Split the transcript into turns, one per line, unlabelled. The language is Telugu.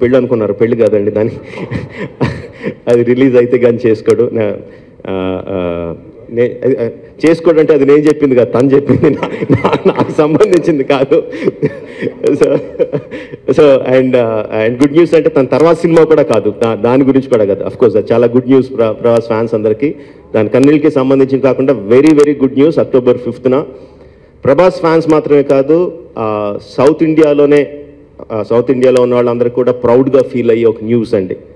పెళ్ళి అనుకున్నారు పెళ్ళి కాదండి దాని అది రిలీజ్ అయితే కానీ చేసుకోడు నా- ఆ, ఆ, నే అది, ఆ, చేసుకోడు అంటే అది నేను చెప్పింది కాదు తను చెప్పింది నా- నా- నాకు సంబంధించింది కాదు so so and and good news అంటే తన తర్వాత సినిమా కూడా కాదు దా- దాని గురించి కూడా కాదు అఫ్ కోర్స్ చాలా గుడ్ న్యూస్ ప్రవాస్ ఫ్యాన్స్ అందరికీ దాని కన్నీళ్ళకి సంబంధించి కాకుండా very very good news October ఫిఫ్త్న ప్రభాస్ ఫ్యాన్స్ మాత్రమే కాదు ఆ, సౌత్ ఇండియాలోనే ఆ, సౌత్ ఇండియాలో ఉన్న వాళ్ళందరూ కూడా ప్రౌడ్గా ఫీల్ అయ్యే ఒక న్యూస్ అండి